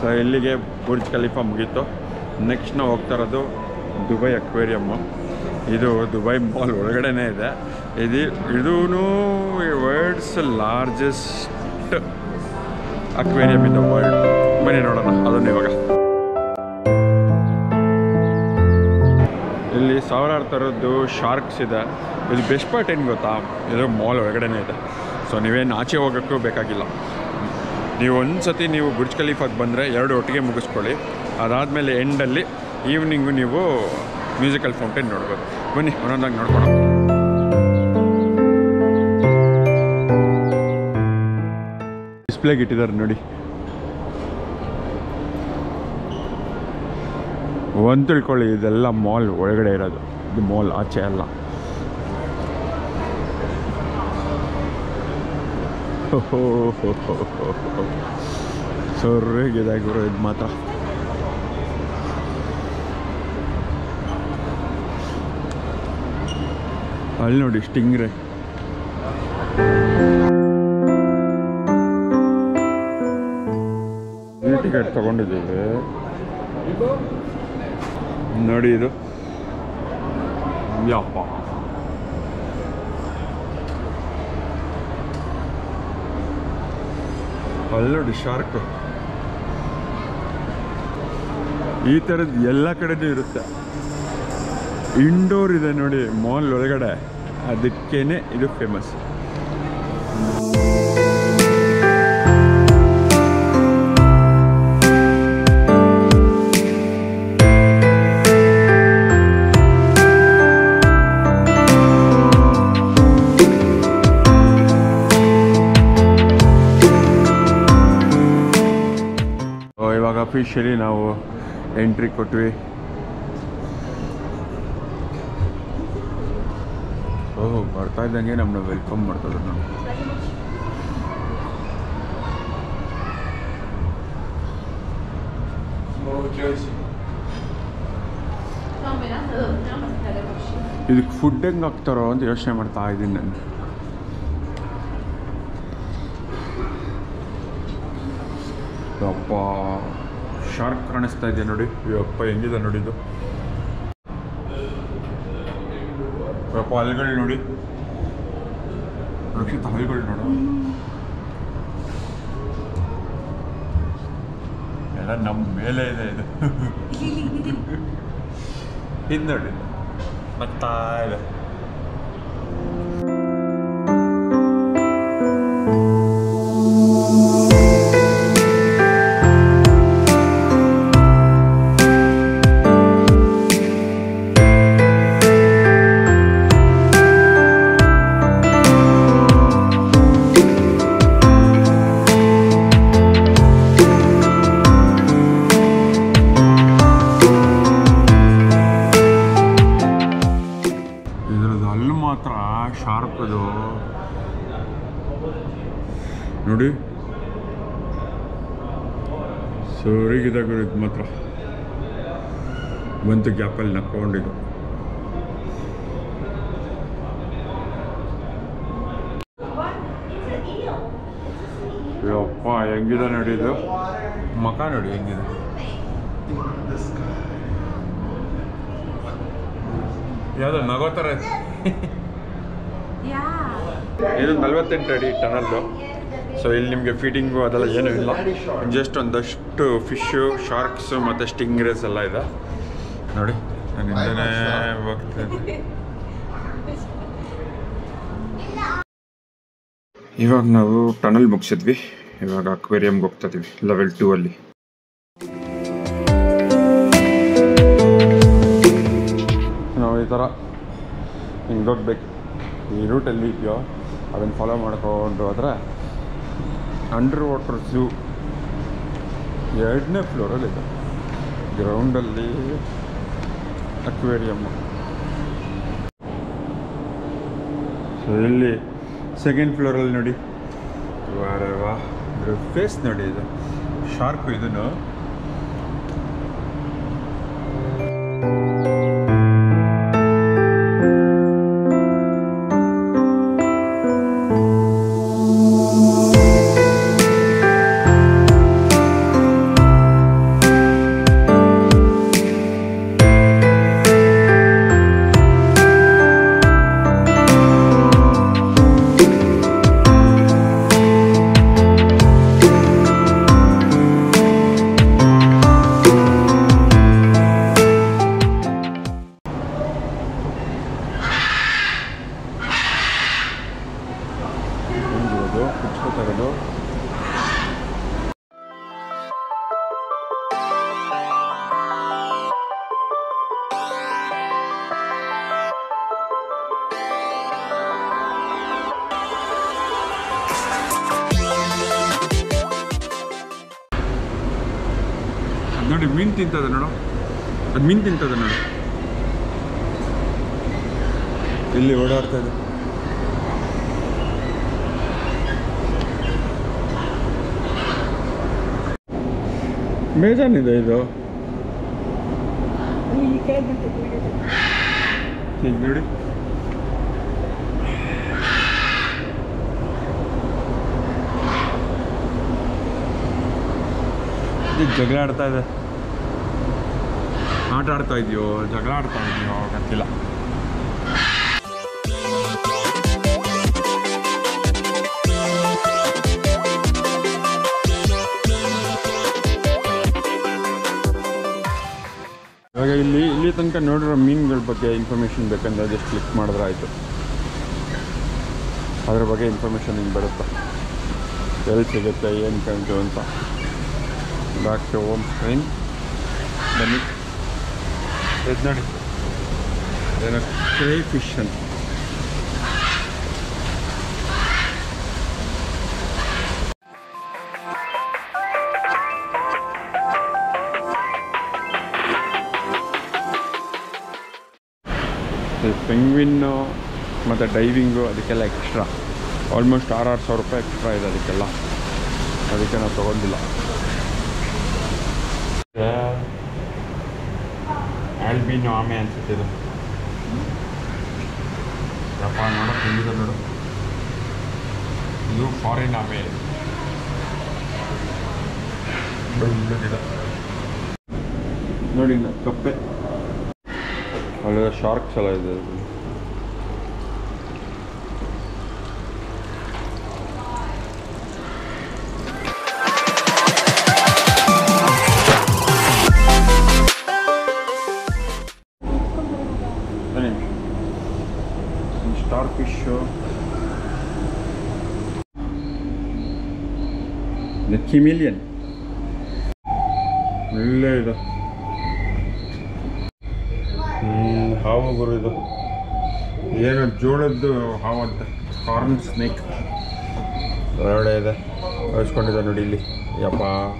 So ಇಲ್ಲಿಗೆ Burj Khalifa ಮುಗೀತು next ನಾವು ಹೋಗ್ತಾ ಇರೋದು ದುಬೈ ಅಕ್ವೇರಿಯಮ್ಮು ಇದು ದುಬೈ ಮಾಲ್ ಒಳಗಡೆನೇ ಇದೆ ಇದು ಇದೂ world's largest aquarium in the world ಬನ್ನಿ ನೋಡೋಣ ಅದನ್ನು ಇವಾಗ ಇಲ್ಲಿ ಸಾವಿರಾರು ಥರದ್ದು ಶಾರ್ಕ್ಸ್ ಇದೆ ಇದು ಬೆಸ್ಟ್ ಪಾರ್ಟ್ ಏನು ಗೊತ್ತಾ ಇದು ಮಾಲ್ ಒಳಗಡೆನೇ ಇದೆ ಸೊ ನೀವೇನು ಆಚೆ ಹೋಗೋಕ್ಕೂ ಬೇಕಾಗಿಲ್ಲ ನೀವು ಒಂದು ಸತಿ ನೀವು ಬುರ್ಜ್ ಖಲೀಫಾಗೆ ಬಂದರೆ ಎರಡು ಒಟ್ಟಿಗೆ ಮುಗಿಸ್ಕೊಳ್ಳಿ ಅದಾದಮೇಲೆ ಎಂಡಲ್ಲಿ ಈವ್ನಿಂಗು ನೀವು ಮ್ಯೂಸಿಕಲ್ ಫೌಂಟೇನ್ ನೋಡ್ಬೋದು ಬನ್ನಿ ಒಂದೊಂದಾಗಿ ನೋಡ್ಕೊಳೋಣ ಡಿಸ್ಪ್ಲೇಗೆ ಇಟ್ಟಿದ್ದಾರೆ ನೋಡಿ ಒಂದು ತಿಳ್ಕೊಳ್ಳಿ ಇದೆಲ್ಲ ಮಾಲ್ ಒಳಗಡೆ ಇರೋದು ಇದು ಮಾಲ್ ಆಚೆ ಅಲ್ಲ ಸೊರ್ರಿಗಿದೆ ಗುರು ಇದು ಮಾತ್ರ ಅಲ್ಲಿ ನೋಡಿ ಸ್ಟಿಂಗ್ರೆ ಈ ಟಿಕೆಟ್ ತಗೊಂಡಿದ್ದೀವಿ ನೋಡಿ ಇದು ಯಪ್ಪ ಅಲ್ಲಿ ನೋಡಿ ಶಾರ್ಕ್ ಈ ಥರದ್ದು ಎಲ್ಲ ಕಡೆನೂ ಇರುತ್ತೆ ಇಂಡೋರ್ ಇದೆ ನೋಡಿ ಮಾಲ್ ಒಳಗಡೆ ಅದಕ್ಕೇನೆ ಇದು ಫೇಮಸ್ ಇವಾಗ ಅಫಿಷಿಯಲಿ ನಾವು ಎಂಟ್ರಿ ಕೊಟ್ವಿ ಓಹ್ ಬರ್ತಾ ಇದ್ದಂಗೆ ನಮ್ಮನ್ನ ವೆಲ್ಕಮ್ ಮಾಡ್ತಿದ್ರು ನಾವು ಇದಕ್ಕೆ ಫುಡ್ ಹೆಂಗೆ ಹಾಕ್ತಾರೋ ಅಂತ ಯೋಚನೆ ಮಾಡ್ತಾ ಇದ್ದೀನಿ ನಾನು ಅಪ್ಪ ಶಾರ್ಕ್ ಕಾಣಿಸ್ತಾ ಇದೆ ನೋಡಿ ಅಪ್ಪ ಹೆಂಗಿದೆ ನೋಡಿ ಇದು ಅಪ್ಪ ಹಲ್ಗಳು ನೋಡಿ ರಕ್ಷಿತ ಹಲ್ಗಳು ನೋಡು ಎಲ್ಲ ನಮ್ಮ ಮೇಲೆ ಇದೆ ಇದು ಹಿಂದೆ ನೋಡಿ ಬರ್ತಾ ಇದೆ ಇದ್ರದ್ದು ಹಲ್ಲು ಮಾತ್ರ ಶಾರ್ಪ್ ಇದು ನೋಡಿ ಸರಿಗಿದೆ ಗುರು ಇದು ಮಾತ್ರ ಬಂತು ಗ್ಯಾಪಲ್ಲಿ ನಕ್ಕೊಂಡಿದ್ದು ಯಪ್ಪ ಹೆಂಗಿದೆ ನೋಡಿ ಇದು ಮಕ ನೋಡಿ ಹೆಂಗಿದೆ ಯಾವ್ದು ನಗೋ ಥರ ಇದೆ. ಇದು ನಲ್ವತ್ತೆಂಟು ಅಡಿ ಟನಲ್ಲು ಸೊ ಇಲ್ಲಿ ನಿಮಗೆ ಫೀಡಿಂಗು ಅದೆಲ್ಲ ಏನೂ ಇಲ್ಲ ಜಸ್ಟ್ ಒಂದಷ್ಟು ಫಿಶ್ಶು ಶಾರ್ಕ್ಸು ಮತ್ತು ಸ್ಟಿಂಗ್ರೇಸ್ ಎಲ್ಲ ಇದೆ ನೋಡಿ ನಾನು ಹಿಂದೆನೇ ಹೋಗ್ತೇನೆ ಇವಾಗ ನಾವು ಟನಲ್ ಮುಗಿಸಿದ್ವಿ ಇವಾಗ ಅಕ್ವೇರಿಯಂಗೆ ಹೋಗ್ತಾ ಇದೀವಿ ಲೆವೆಲ್ ಟೂ ಅಲ್ಲಿ ನಾವು ಈ ಥರ ಹಿಂಗೆ ಹೋಗ್ಬೇಕು ಈ ರೂಟಲ್ಲಿ ಇದೆಯೋ ಅದನ್ನು ಫಾಲೋ ಮಾಡ್ಕೊಂಡು ಹೋದ್ರೆ ಅಂಡರ್ ವಾಟರ್ ಝೂ ಎರಡನೇ ಫ್ಲೋರಲ್ಲಿದೆ ಗ್ರೌಂಡಲ್ಲಿ ಅಕ್ವೇರಿಯಮ್ ಸೊ ಇಲ್ಲಿ ಸೆಕೆಂಡ್ ಫ್ಲೋರಲ್ಲಿ ನೋಡಿ ವಾರೆ ವಾ ಫೇಸ್ ನೋಡಿ ಇದು ಶಾರ್ಪ್ ಇದನ್ನು ಅದು ನೋಡಿ ಮೀನು ತಿಂತದೆ ನೋಡು ಅದು ಮೀನು ತಿಂತದೆ ನೋಡು ಇಲ್ಲಿ ಓಡಾಡ್ತಾ ಇದೆ ಬೇಜಾನಿದೆ ಇದು ಈ ಕೆಳಗೆ ಬಂತು ಬಿಡಿದು. ಈಗ ನೋಡಿ ಇದು ಜಗಳ ಆಡ್ತಾ ಇದೆ ಆಟ ಆಡ್ತಾ ಇದೆಯೋ ಜಗಳ ಆಡ್ತಾ ಇದೆಯೋ ಗೊತ್ತಿಲ್ಲ ಇವಾಗ ಇಲ್ಲಿ ಇಲ್ಲಿ ತನಕ ನೋಡಿರೋ ಮೀನುಗಳ ಬಗ್ಗೆ ಇನ್ಫಾರ್ಮೇಷನ್ ಬೇಕಂದ್ರೆ ಜಸ್ಟ್ ಕ್ಲಿಕ್ ಮಾಡಿದ್ರೆ ಆಯಿತು ಅದ್ರ ಬಗ್ಗೆ ಇನ್ಫಾರ್ಮೇಷನ್ ಹಿಂಗೆ ಬರುತ್ತೆ ಎಲ್ಲಿ ಸಿಗುತ್ತೆ ಏನು ಕಂಟು ಅಂತ ಬ್ಯಾಕ್ ಟು ಹೋಮ್ ಸ್ಕ್ರೀನ್ ಬನ್ನಿ ಇದು ನೋಡಿ ಏನೋ ಕ್ರೇ ಫಿಶ್ ಅಂತ ಪೆಂಗ್ವಿನ್ನು ಮತ್ತು ಡೈವಿಂಗು ಅದಕ್ಕೆಲ್ಲ ಎಕ್ಸ್ಟ್ರಾ ಆಲ್ಮೋಸ್ಟ್ ಆರು ಆರು ಸಾವಿರ ರೂಪಾಯಿ ಎಕ್ಸ್ಟ್ರಾ ಇದೆ ಅದಕ್ಕೆಲ್ಲ ಅದಕ್ಕೆ ನಾವು ತೊಗೊಂಡಿಲ್ಲ ಆಲ್ಬಿನೋ ಆಮೆ ಅನ್ಸುತ್ತೆ ಇದು ಯಪ್ಪ ನೋಡೋಕೆ ಹೆಂಗಿದೆ ನೋಡು ಇದು ಫಾರಿನ್ ಆಮೆ ದೊಡ್ಡದಿದೆ ನೋಡಿ ಇನ್ನು ಕಪ್ಪೆ ಒಳ್ಳೆ ಶಾರ್ಕ್ಸ್ ಎಲ್ಲ ಇದೆ ಇಲ್ಲಿ. ಬನ್ನಿ. ಒಂದು ಸ್ಟಾರ್ ಫಿಶು ದ ಕಿಮಿಲಿಯನ್ ಒಳ್ಳೆ ಇದು ಹ್ಮ್, ಹಾವು ಗುರು ಇದು ಏನು ಜೋಳದ್ದು ಹಾವು ಅಂತ ಕಾರ್ನ್ ಸ್ನೇಕ್ ಒಳ್ಳೆ ಇದೆ ಕಳಿಸ್ಕೊಂಡಿದೆ ನೋಡಿ ಇಲ್ಲಿ ಯಪ್ಪ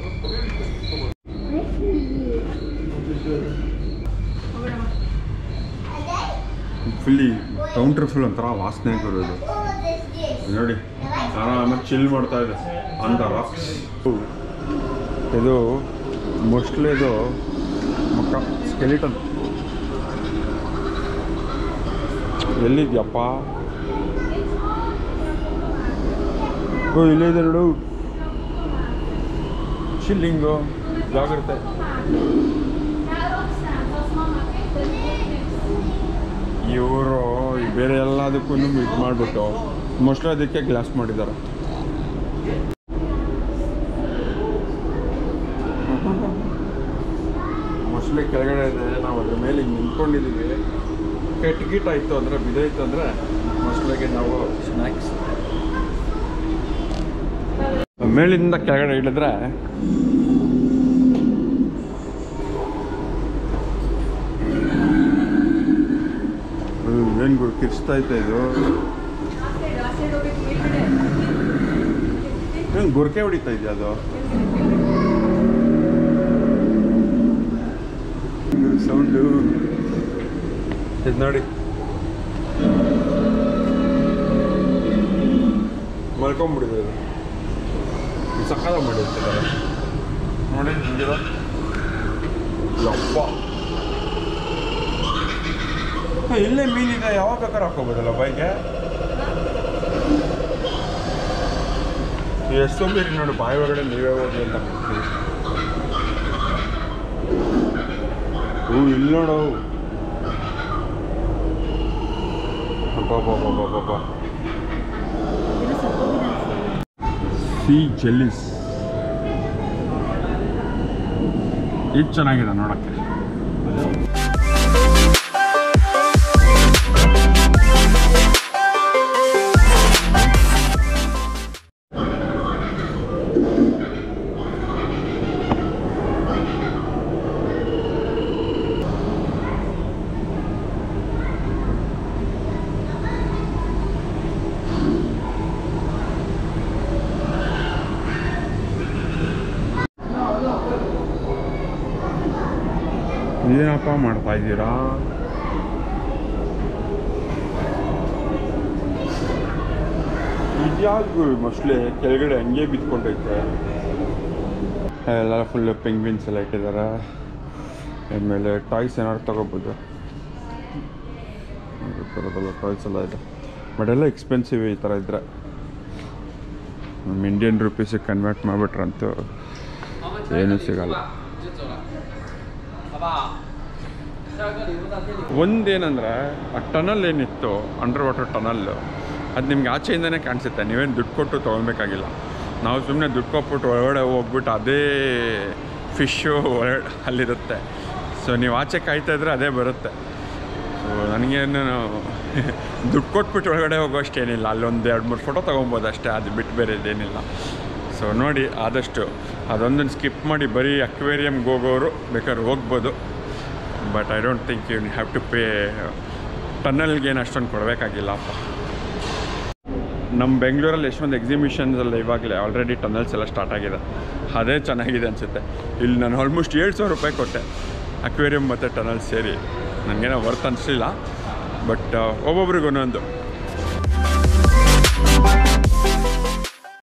ಫುಲ್ಲಿ ಕೌಂಟರ್ ಫುಲ್ ಒಂಥರ ವಾಸನೆ ಗುರು ಇದು ನೋಡಿ ಆರಾಮಾಗಿ ಚಿಲ್ ಮಾಡ್ತಾ ಇದೆ ಅಂತ ರಾಕ್ಸ್ ಇದು ಮೋಸ್ಟ್ಲಿ ಇದು ಮಕ್ಕ ಸ್ಕೆಲಿಟನ್ ಎಲ್ಲಿದ್ಯಪ್ಪ ಓ ಇಲ್ಲೇ ಇದೆ ನೋಡು ಚಿಲ್ಲಿಂಗು ಜಾಗ್ರತೆ ಇವರು ಬೇರೆ ಎಲ್ಲದಕ್ಕೂ ಇದು ಮಾಡಿಬಿಟ್ಟು ಮೋಸ್ಟ್ಲಿ ಅದಕ್ಕೆ ಗ್ಲಾಸ್ ಮಾಡಿದ್ದಾರೆ ಮೋಸ್ಟ್ಲಿ ಕೆಳಗಡೆ ಇದೆ ನಾವು ಅದ್ರ ಮೇಲೆ ಹಿಂಗೆ ನಿಂತ್ಕೊಂಡಿದ್ದೀವಿ ಕೆಟ್ಟ ಗಿಟ್ ಆಯಿತು ಅಂದರೆ ಬಿದ್ದೋಯ್ತು ಅಂದರೆ ಮೋಸ್ಟ್ಲಿಗೆ ನಾವು ಸ್ನ್ಯಾಕ್ಸ್ ಮೇಲಿಂದ ಕೆಳಗಡೆ ಇಳಿದ್ರೆ ಏನು ಗುರು ಕಿರ್ಚ್ತೈತೆ ಇದು ಏನು ಗುರ್ಕೆ ಹೊಡಿತಾ ಇದೆಯಾ ಅದು ಸೌಂಡು ಇದು ನೋಡಿ ಮಲ್ಕೊಂಬಿಡಿದೆ ಇದು ಸಕ್ಕದ ಮಾಡಿರ್ತಿದ್ದಾರೆ ನೋಡಿ ಹಿಂಗಿದೆ ಯಪ್ಪ ಏ, ಇಲ್ಲೇ ಮೀನಿದೆ ಯಾವಾಗ ಬೇಕಾದ್ರೆ ಹಾಕೋಬೋದಲ್ಲ ಬೈಗೆ ಎಷ್ಟು ಬೇರೆ ನೋಡಿ ಬಾಯಿ ಒಳಗಡೆ ನೀವೇ ಹೋಗಿ ಅಂತ ಮಾಡ್ತೀವಿ ಹ್ಞೂ ಇಲ್ಲಿ ನೋಡು ಅಬ್ಬಬ್ಬಬ್ಬಬ್ಬಬ್ಬ ಏನೋ ಸತ್ತೋಗಿದೆ ಅನ್ಸುತ್ತೆ. ಸಿ ಜೆಲ್ಲಿಸ್ ಇದು ಚೆನ್ನಾಗಿದೆ ನೋಡೋಕ್ಕೆ ಏನಪ್ಪ ಮಾಡ್ತಾ ಇದ್ದೀರಾ ಇದ್ಯಾವುದು ಮೋಸ್ಟ್ಲಿ ಕೆಳಗಡೆ ಹಂಗೆ ಬಿದ್ಕೊಂಡೈತೆ ಎಲ್ಲ ಫುಲ್ ಪೆಂಗ್ವಿನ್ಸ್ ಎಲ್ಲ ಇಟ್ಟಿದ್ದಾರೆ ಆಮೇಲೆ ಟಾಯ್ಸ್ ಏನಾದ್ರು ತಗೋಬೋದು ಬರೋದಲ್ಲ ಟಾಯ್ಸ್ ಎಲ್ಲ ಇದೆ ಬಟ್ ಎಲ್ಲ ಎಕ್ಸ್ಪೆನ್ಸಿವ್ ಈ ಥರ ಇದ್ರೆ ನಮ್ಮ ಇಂಡಿಯನ್ ರುಪೀಸಿಗೆ ಕನ್ವರ್ಟ್ ಮಾಡಿಬಿಟ್ರಂತೂ ಏನೂ ಸಿಗಲ್ಲ 就走了，好不好？下个礼物到店里。 ಒಂದೇನಂದ್ರೆ ಆ ಟನಲ್ ಏನಿತ್ತು ಅಂಡರ್ ವಾಟರ್ ಟನಲ್ ಅದು ನಿಮ್ಗೆ ಆಚೆಯಿಂದನೇ ಕಾಣಿಸುತ್ತೆ ನೀವೇನು ದುಡ್ಡು ಕೊಟ್ಟು ತೊಗೊಬೇಕಾಗಿಲ್ಲ ನಾವು ಸುಮ್ಮನೆ ದುಡ್ಡು ಕೊಟ್ಬಿಟ್ಟು ಒಳಗಡೆ ಹೋಗ್ಬಿಟ್ಟು ಅದೇ ಫಿಶ್ಶು ಒಳಗಡೆ ಅಲ್ಲಿರುತ್ತೆ ಸೊ ನೀವು ಆಚೆ ಕಾಯ್ತಾ ಇದ್ರೆ ಅದೇ ಬರುತ್ತೆ ಸೊ ನನಗೇನು ದುಡ್ಡು ಕೊಟ್ಬಿಟ್ಟು ಒಳಗಡೆ ಹೋಗೋಷ್ಟೇನಿಲ್ಲ ಅಲ್ಲೊಂದು ಎರಡು ಮೂರು ಫೋಟೋ ತೊಗೊಬೋದು ಅಷ್ಟೇ ಅದು ಬಿಟ್ಟು ಬೇರೆ ಇದೇನಿಲ್ಲ ಸೊ ನೋಡಿ ಆದಷ್ಟು ಅದೊಂದನ್ನು ಸ್ಕಿಪ್ ಮಾಡಿ ಬರೀ ಅಕ್ವೇರಿಯಮ್ಗೆ ಹೋಗೋರು ಬೇಕಾದ್ರೆ ಹೋಗ್ಬೋದು but I don't think you have to pay ಟನ್ನಲ್ಗೇನು ಅಷ್ಟೊಂದು ಕೊಡಬೇಕಾಗಿಲ್ಲಪ್ಪ ನಮ್ಮ ಬೆಂಗಳೂರಲ್ಲಿ ಎಷ್ಟೊಂದು ಎಕ್ಸಿಬಿಷನ್ಸಲ್ಲಿ ಇವಾಗಲೇ ಆಲ್ರೆಡಿ ಟನಲ್ಸ್ ಎಲ್ಲ ಸ್ಟಾರ್ಟ್ ಆಗಿದೆ ಅದೇ ಚೆನ್ನಾಗಿದೆ ಅನಿಸುತ್ತೆ ಇಲ್ಲಿ ನಾನು ಆಲ್ಮೋಸ್ಟ್ ಏಳು ಸಾವಿರ ರೂಪಾಯಿ ಕೊಟ್ಟೆ ಅಕ್ವೇರಿಯಂ ಮತ್ತು ಟನಲ್ ಸೇರಿ ನನಗೇನೋ ವರ್ತ್ ಅನಿಸಲಿಲ್ಲ ಬಟ್ ಒಬ್ಬೊಬ್ರಿಗೆ ಒಂದೊಂದು